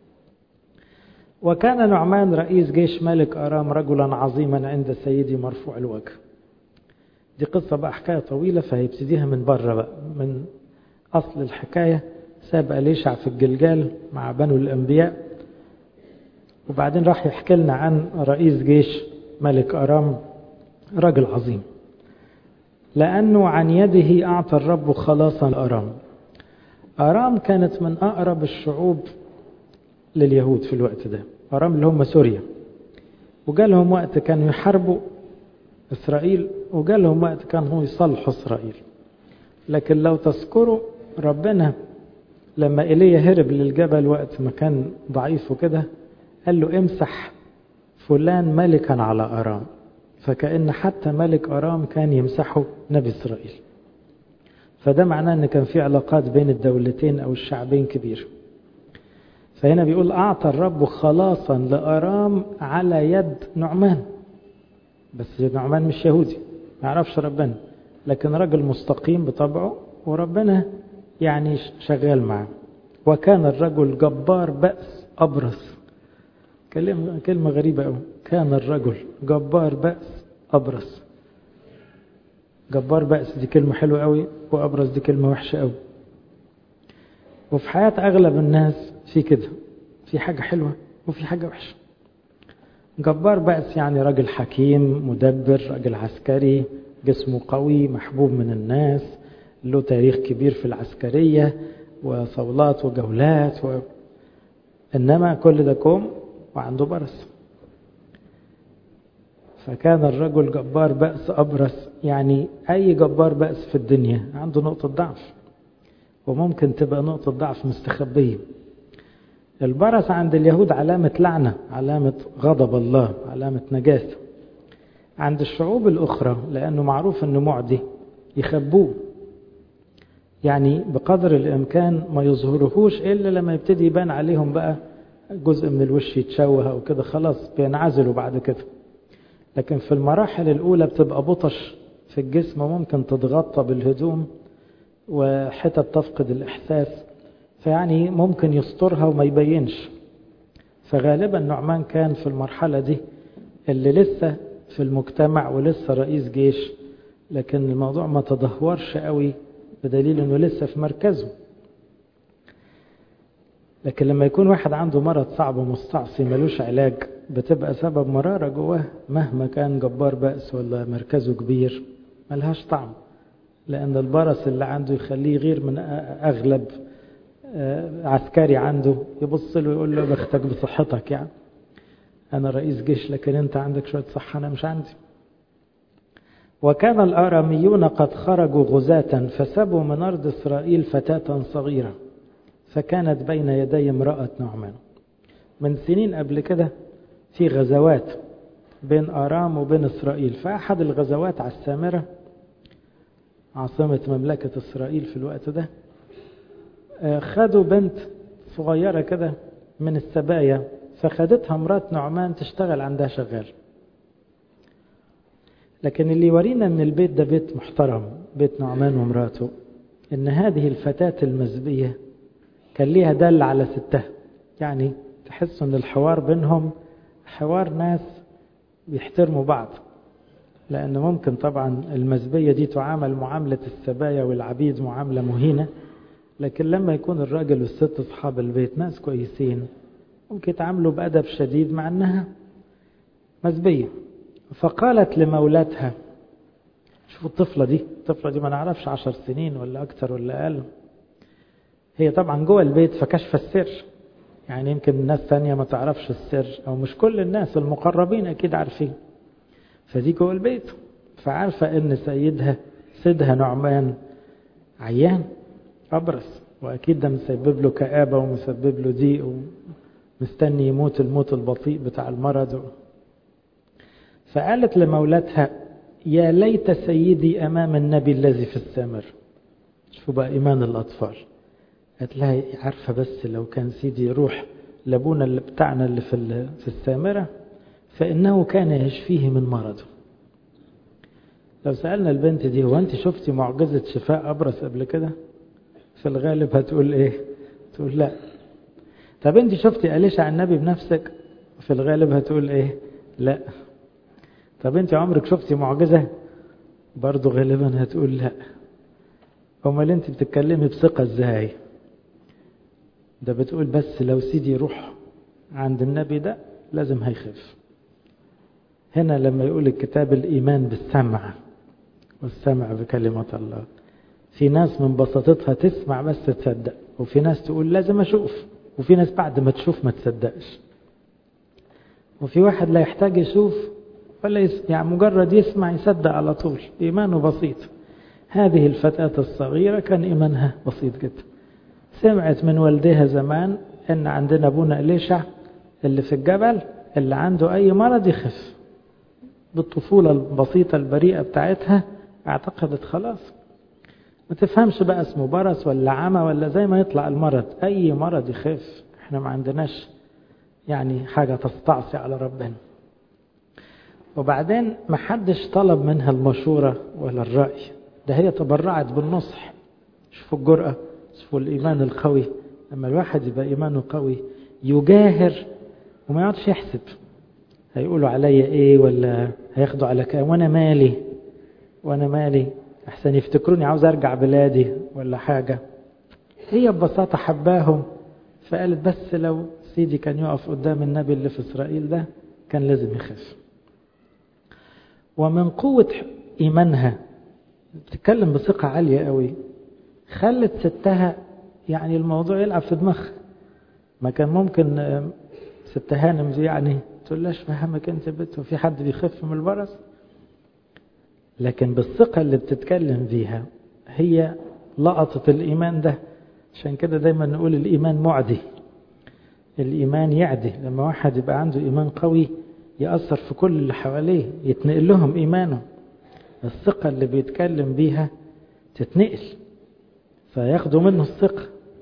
وكان نعمان رئيس جيش ملك أرام رجلا عظيما عند سيدي مرفوع الوجه دي قصة بقى حكاية طويلة فهيبتديها من بره بقى من أصل الحكاية ساب أليشع في الجلجال مع بنو الأنبياء وبعدين راح يحكي لنا عن رئيس جيش ملك أرام رجل عظيم لأنه عن يده أعطى الرب خلاصا لأرام أرام كانت من أقرب الشعوب لليهود في الوقت ده أرام اللي هم سوريا وجالهم وقت كانوا يحاربوا إسرائيل وجالهم وقت كانوا يصلحوا إسرائيل لكن لو تذكروا ربنا لما إيليا هرب للجبل وقت ما كان ضعيف وكده قال له امسح فلان ملكا على أرام فكأن حتى ملك أرام كان يمسحه نبي إسرائيل فده معناه أن كان في علاقات بين الدولتين أو الشعبين كبير فهنا بيقول أعطى الرب خلاصا لأرام على يد نعمان بس نعمان مش يهودي ما يعرفش ربنا لكن رجل مستقيم بطبعه وربنا يعني شغال معه وكان الرجل جبار بأس أبرص كلمة, كلمة غريبة أوي كان الرجل جبار بأس أبرص جبار بأس دي كلمة حلوة أوي وأبرص دي كلمة وحشة أوي وفي حياة أغلب الناس في كده في حاجة حلوة وفي حاجة وحشة جبار بأس يعني راجل حكيم مدبر راجل عسكري جسمه قوي محبوب من الناس له تاريخ كبير في العسكرية وصولات وجولات و... إنما كل ده كوم وعنده برص فكان الرجل جبار بأس أبرص يعني أي جبار بأس في الدنيا عنده نقطة ضعف وممكن تبقى نقطة ضعف مستخبية البرص عند اليهود علامة لعنة علامة غضب الله علامة نجاسة عند الشعوب الأخرى لأنه معروف أنه معدي يخبوه يعني بقدر الإمكان ما يظهرهوش إلا لما يبتدي يبان عليهم بقى جزء من الوش يتشوه أو كده خلاص بينعزلوا بعد كده لكن في المراحل الأولى بتبقى بطش في الجسم ممكن تتغطى بالهدوم وحتت تفقد الإحساس فيعني ممكن يسترها وما يبينش فغالبا نعمان كان في المرحلة دي اللي لسه في المجتمع ولسه رئيس جيش لكن الموضوع ما تدهورش قوي بدليل انه لسه في مركزه لكن لما يكون واحد عنده مرض صعب ومستعصي ملوش علاج بتبقى سبب مرارة جواه مهما كان جبار بأس ولا مركزه كبير ملهاش طعم لأن البرص اللي عنده يخليه غير من أغلب عسكري عنده يبص له يقول له بختك بصحتك يعني أنا رئيس جيش لكن أنت عندك شوية صحة أنا مش عندي وكان الآراميون قد خرجوا غزاة فسبوا من أرض إسرائيل فتاة صغيرة فكانت بين يدي امرأة نعمان من سنين قبل كده في غزوات بين آرام وبين إسرائيل فأحد الغزوات على السامرة عاصمة مملكة إسرائيل في الوقت ده خدوا بنت صغيرة كده من السبايا فخدتها مرات نعمان تشتغل عندها شغال لكن اللي يورينا ان البيت ده بيت محترم بيت نعمان ومراته ان هذه الفتاة المزبية كان ليها دل على ستها يعني تحس ان الحوار بينهم حوار ناس بيحترموا بعض لان ممكن طبعا المزبية دي تعامل معاملة السبايا والعبيد معاملة مهينة لكن لما يكون الراجل والست اصحاب البيت ناس كويسين ممكن يتعاملوا بأدب شديد مع انها مزبية فقالت لمولاتها شوفوا الطفلة دي الطفلة دي ما نعرفش عشر سنين ولا أكتر ولا أقل هي طبعا جوه البيت فكشف السر يعني يمكن ناس تانية ما تعرفش السر أو مش كل الناس المقربين أكيد عارفين فدي جوه البيت فعارفة إن سيدها سيدها نعمان عيان أبرص وأكيد ده مسبب له كآبة ومسبب له ضيق ومستني يموت الموت البطيء بتاع المرض فقالت لمولاتها يا ليت سيدي أمام النبي الذي في السامر شوفوا بقى إيمان الأطفال قالت لها عارفة بس لو كان سيدي يروح لابونا اللي بتاعنا اللي في في السامرة فإنه كان يشفيه من مرضه لو سألنا البنت دي هو أنت شفتي معجزة شفاء أبرص قبل كده في الغالب هتقول إيه تقول لا طب أنت شفتي أليش عن النبي بنفسك في الغالب هتقول إيه لا طب أنت عمرك شفتي معجزة برضه غالبا هتقول لا امال انت بتتكلمي بثقة ازاي ده بتقول بس لو سيدي يروح عند النبي ده لازم هيخف هنا لما يقول الكتاب الإيمان بالسمع والسمع بكلمة الله في ناس من بساطتها تسمع بس تصدق وفي ناس تقول لازم أشوف وفي ناس بعد ما تشوف ما تصدقش وفي واحد لا يحتاج يشوف ولا يس... يعني مجرد يسمع يصدق على طول إيمانه بسيط هذه الفتاة الصغيرة كان إيمانها بسيط جدا سمعت من والدها زمان أن عندنا أبونا إليشع اللي في الجبل اللي عنده أي مرض يخف بالطفولة البسيطة البريئة بتاعتها اعتقدت خلاص ما تفهمش بقى اسمه برص ولا عمى ولا زي ما يطلع المرض أي مرض يخف احنا ما عندناش يعني حاجة تستعصي على ربنا وبعدين ما حدش طلب منها المشورة ولا الرأي ده هي تبرعت بالنصح شوفوا الجرأة شوفوا الإيمان القوي لما الواحد يبقى إيمانه قوي يجاهر وما يقعدش يحسب هيقولوا عليا إيه ولا هياخدوا على كام وأنا مالي وأنا مالي أحسن يفتكروني عاوز أرجع بلادي ولا حاجة هي ببساطة حباهم فقالت بس لو سيدي كان يقف قدام النبي اللي في إسرائيل ده كان لازم يخف ومن قوة إيمانها بتتكلم بثقة عالية قوي خلت ستها يعني الموضوع يلعب في دماغها ما كان ممكن ست هانم دي يعني تقول لاش فهمك انت بنت وفي حد بيخف من البرص لكن بالثقة اللي بتتكلم فيها هي لقطت الإيمان ده عشان كده دايما نقول الإيمان معدي الإيمان يعدي لما واحد يبقى عنده إيمان قوي يأثر في كل اللي حواليه يتنقل لهم إيمانه الثقة اللي بيتكلم بيها تتنقل فياخدوا منه الثقة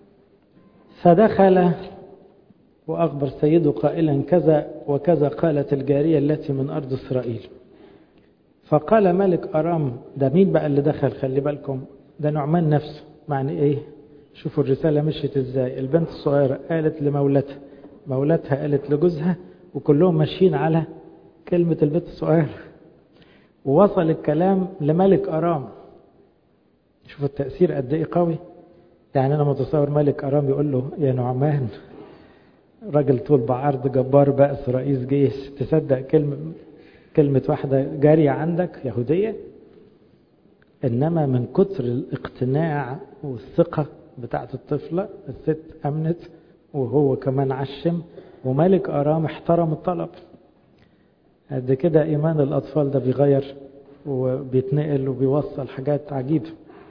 فدخل وأخبر سيده قائلا كذا وكذا قالت الجارية التي من أرض إسرائيل فقال ملك أرام ده مين بقى اللي دخل خلي بالكم ده نعمان نفسه معني إيه شوفوا الرسالة مشيت إزاي البنت الصغيرة قالت لمولتها مولتها قالت لجوزها وكلهم ماشيين على كلمة البنت الصغيرة ووصل الكلام لملك أرام شوفوا التأثير قد إيه قوي يعني أنا متصور ملك أرام يقول له يا نعمان راجل طول بعرض جبار بأس رئيس جيش تصدق كلمة كلمة واحدة جارية عندك يهودية إنما من كتر الاقتناع والثقة بتاعت الطفلة الست أمنت وهو كمان عشم وملك أرام احترم الطلب قد كده إيمان الأطفال ده بيغير وبيتنقل وبيوصل حاجات عجيبة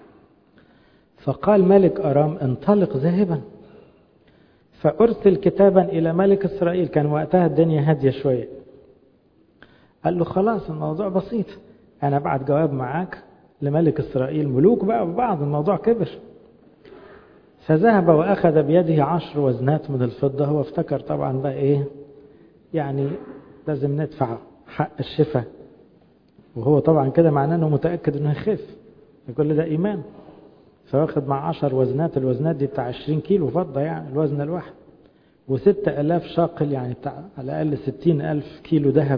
فقال ملك أرام انطلق ذاهبا فأرسل كتابا إلى ملك إسرائيل كان وقتها الدنيا هادية شوية قال له خلاص الموضوع بسيط أنا بعت جواب معاك لملك إسرائيل ملوك بقى ببعض الموضوع كبر فذهب وأخذ بيده عشر وزنات من الفضة هو افتكر طبعا بقى إيه يعني لازم ندفع حق الشفاء وهو طبعا كده معناه انه متأكد انه يخف كل ده ايمان فواخد مع عشر وزنات الوزنات دي بتاع عشرين كيلو فضة يعني الوزن الواحد وستة ألاف شاقل يعني بتاع على الأقل ستين ألف كيلو ذهب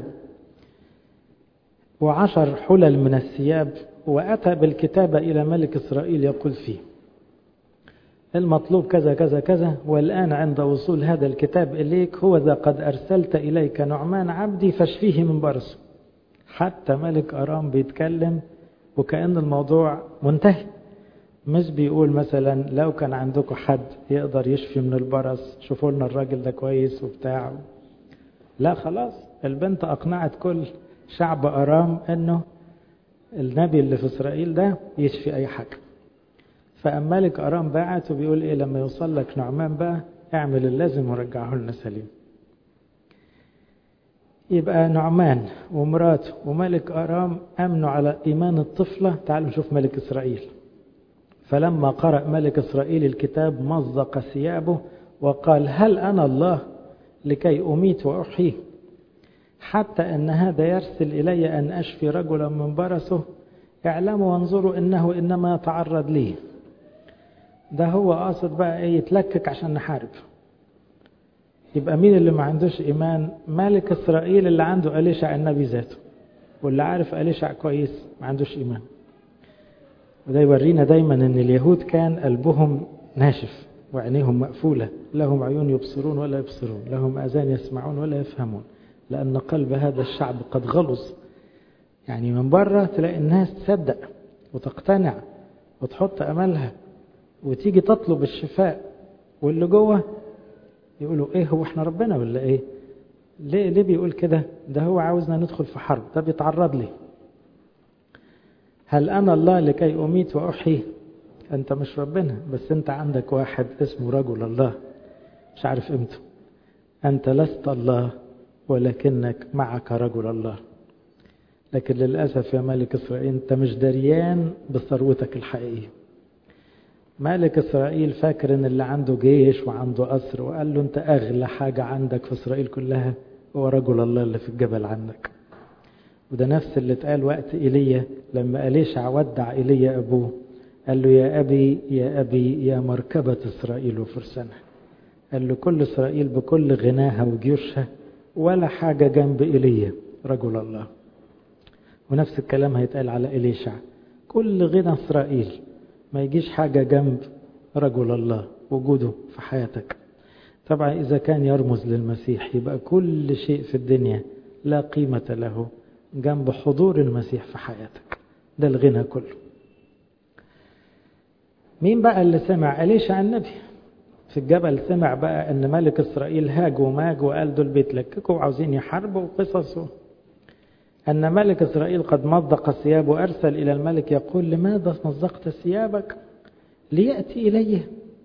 وعشر حلل من الثياب وأتى بالكتابة إلى ملك إسرائيل يقول فيه المطلوب كذا كذا كذا والآن عند وصول هذا الكتاب إليك هو ذا قد أرسلت إليك نعمان عبدي فاشفيه من برصه حتى ملك أرام بيتكلم وكأن الموضوع منتهي مش بيقول مثلا لو كان عندكم حد يقدر يشفي من البرص شوفوا لنا الراجل ده كويس وبتاع لا خلاص البنت أقنعت كل شعب أرام أنه النبي اللي في إسرائيل ده يشفي أي حاجة فأما ملك أرام باعت وبيقول إيه لما يوصل لك نعمان بقى اعمل اللازم ورجعه لنا سليم يبقى نعمان ومراته وملك أرام أمنوا على إيمان الطفلة تعالوا نشوف ملك إسرائيل فلما قرأ ملك إسرائيل الكتاب مزق ثيابه وقال هل أنا الله لكي أميت وأحيي حتى أن هذا يرسل إلي أن أشفي رجلا من برسه اعلموا وانظروا إنه إنما يتعرض لي ده هو قاصد بقى ايه يتلكك عشان نحارب يبقى مين اللي ما عندوش ايمان ملك اسرائيل اللي عنده اليشع النبي ذاته واللي عارف اليشع كويس ما عندوش ايمان وده يورينا دايما ان اليهود كان قلبهم ناشف وعينيهم مقفولة لهم عيون يبصرون ولا يبصرون لهم اذان يسمعون ولا يفهمون لان قلب هذا الشعب قد غلظ يعني من بره تلاقي الناس تصدق وتقتنع وتحط املها وتيجي تطلب الشفاء واللي جوه يقولوا ايه هو احنا ربنا ولا ايه ليه ليه بيقول كده ده هو عاوزنا ندخل في حرب ده بيتعرض لي هل انا الله لكي اميت واحيي انت مش ربنا بس انت عندك واحد اسمه رجل الله مش عارف امتى انت لست الله ولكنك معك رجل الله لكن للاسف يا ملك اسرائيل انت مش دريان بثروتك الحقيقيه ملك إسرائيل فاكر إن اللي عنده جيش وعنده أسر وقال له أنت أغلى حاجة عندك في إسرائيل كلها هو رجل الله اللي في الجبل عندك وده نفس اللي اتقال وقت إيليا لما أليشع ودع إيليا أبوه قال له يا أبي يا أبي يا مركبة إسرائيل وفرسانها قال له كل إسرائيل بكل غناها وجيوشها ولا حاجة جنب إيليا رجل الله ونفس الكلام هيتقال على إليشع كل غنى إسرائيل ما يجيش حاجة جنب رجل الله وجوده في حياتك طبعا إذا كان يرمز للمسيح يبقى كل شيء في الدنيا لا قيمة له جنب حضور المسيح في حياتك ده الغنى كله مين بقى اللي سمع أليشع النبي في الجبل سمع بقى ان ملك اسرائيل هاج وماج وقال دول بيتلككوا وعاوزين يحاربوا وقصصه أن ملك إسرائيل قد مزق ثيابه وأرسل إلى الملك يقول لماذا مزقت ثيابك ليأتي إليه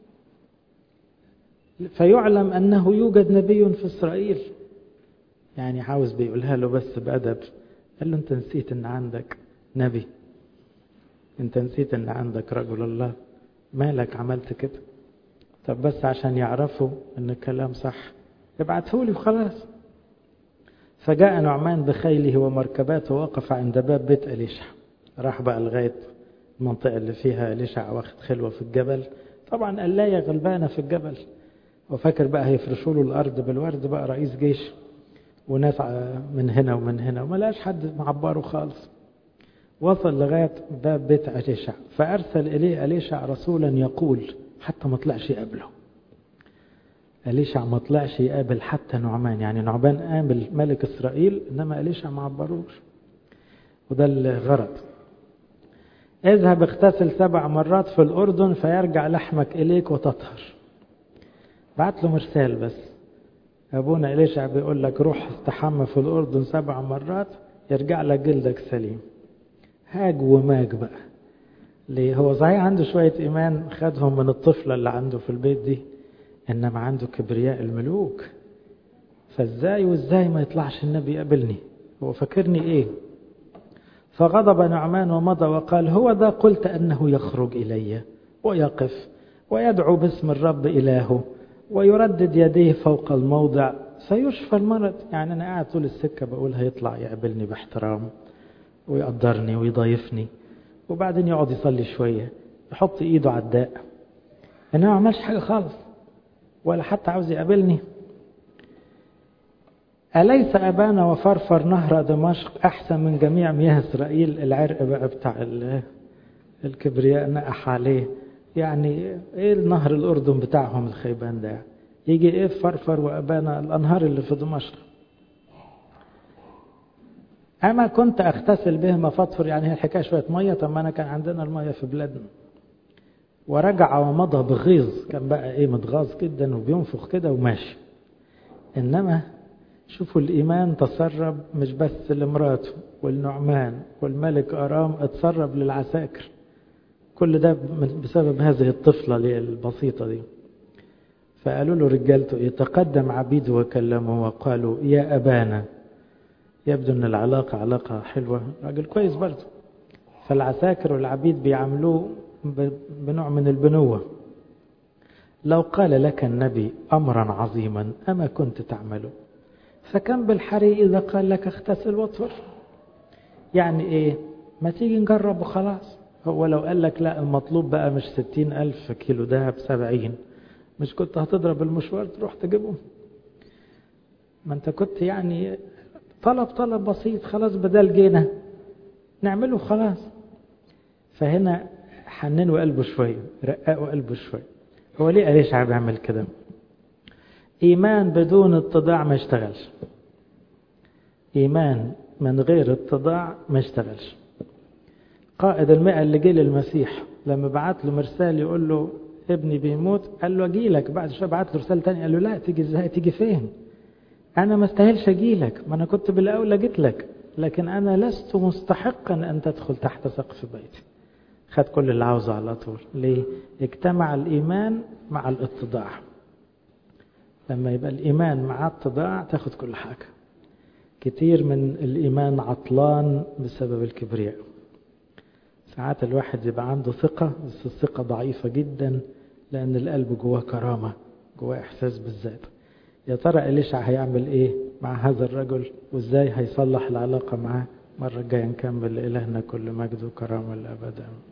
فيعلم أنه يوجد نبي في إسرائيل يعني عاوز بيقولها له بس بأدب قال له أنت نسيت أن عندك نبي أنت نسيت أن عندك رجل الله مالك عملت كده طب بس عشان يعرفوا أن الكلام صح ابعته لي وخلاص فجاء نعمان بخيله ومركباته ووقف عند باب بيت أليشع راح بقى لغاية المنطقة اللي فيها أليشع واخد خلوة في الجبل طبعا قلاية غلبانة في الجبل وفاكر بقى هيفرشوا له الأرض بالورد بقى رئيس جيش وناس من هنا ومن هنا وما لقاش حد معبره خالص وصل لغاية باب بيت أليشع فأرسل إليه أليشع رسولا يقول حتى ما طلعش يقابله أليشع ما طلعش يقابل حتى نعمان يعني نعمان قابل ملك إسرائيل إنما أليشع ما عبروش وده الغرض اذهب اغتسل سبع مرات في الأردن فيرجع لحمك إليك وتطهر بعت له مرسال بس أبونا إليشع بيقول لك روح استحمى في الأردن سبع مرات يرجع لك جلدك سليم هاج وماج بقى ليه هو صحيح عنده شوية إيمان خدهم من الطفلة اللي عنده في البيت دي إنما عنده كبرياء الملوك فازاي وازاي ما يطلعش النبي يقابلني هو فاكرني ايه فغضب نعمان ومضى وقال هو ذا قلت أنه يخرج إلي ويقف ويدعو باسم الرب إلهه ويردد يديه فوق الموضع سيشفى المرض يعني أنا قاعد طول السكة بقول هيطلع يقابلني باحترام ويقدرني ويضايفني وبعدين يقعد يصلي شوية يحط إيده على الداء إنما ما عملش حاجة خالص ولا حتى عاوز يقابلني أليس أبانا وفرفر نهر دمشق أحسن من جميع مياه إسرائيل العرق بقى بتاع الكبرياء نقح عليه يعني إيه النهر الأردن بتاعهم الخيبان ده يجي إيه فرفر وأبانا الأنهار اللي في دمشق أما كنت أغتسل بهما فطفر يعني هي الحكاية شوية مية طب ما أنا كان عندنا المية في بلادنا ورجع ومضى بغيظ كان بقى إيه متغاظ جدا وبينفخ كده وماشي إنما شوفوا الإيمان تسرب مش بس لمراته والنعمان والملك أرام اتسرب للعساكر كل ده بسبب هذه الطفلة البسيطة دي فقالوا له رجالته يتقدم عبيد وكلموا وقالوا يا أبانا يبدو أن العلاقة علاقة حلوة راجل كويس برضه فالعساكر والعبيد بيعاملوه بنوع من البنوة لو قال لك النبي أمرا عظيما أما كنت تعمله فكم بالحري إذا قال لك اغتسل واطفر يعني إيه ما تيجي نجرب وخلاص هو لو قال لك لا المطلوب بقى مش ستين ألف كيلو دهب سبعين مش كنت هتضرب المشوار تروح تجيبهم ما انت كنت يعني طلب طلب بسيط خلاص بدل جينا نعمله خلاص فهنا حننوا قلبه شوية رققوا قلبه شوية هو ليه قاليش عم يعمل كده إيمان بدون اتضاع ما يشتغلش إيمان من غير اتضاع ما يشتغلش قائد المئة اللي جه للمسيح لما بعت له مرسال يقول له ابني بيموت قال له اجي لك بعد شويه بعت له رساله ثانيه قال له لا تيجي ازاي تيجي فين انا ما استاهلش اجي لك ما انا كنت بالاولى جيت لك لكن انا لست مستحقا ان تدخل تحت سقف بيتي خد كل اللي عاوزه على طول ليه اجتمع الايمان مع الاتضاع لما يبقى الايمان مع الاتضاع تاخد كل حاجه كتير من الايمان عطلان بسبب الكبرياء ساعات الواحد يبقى عنده ثقة بس الثقة ضعيفة جدا لأن القلب جواه كرامة جواه إحساس بالذات يا ترى إليشع هيعمل إيه مع هذا الرجل وإزاي هيصلح العلاقة معاه مرة الجاية نكمل لإلهنا كل مجد وكرامة لأبدا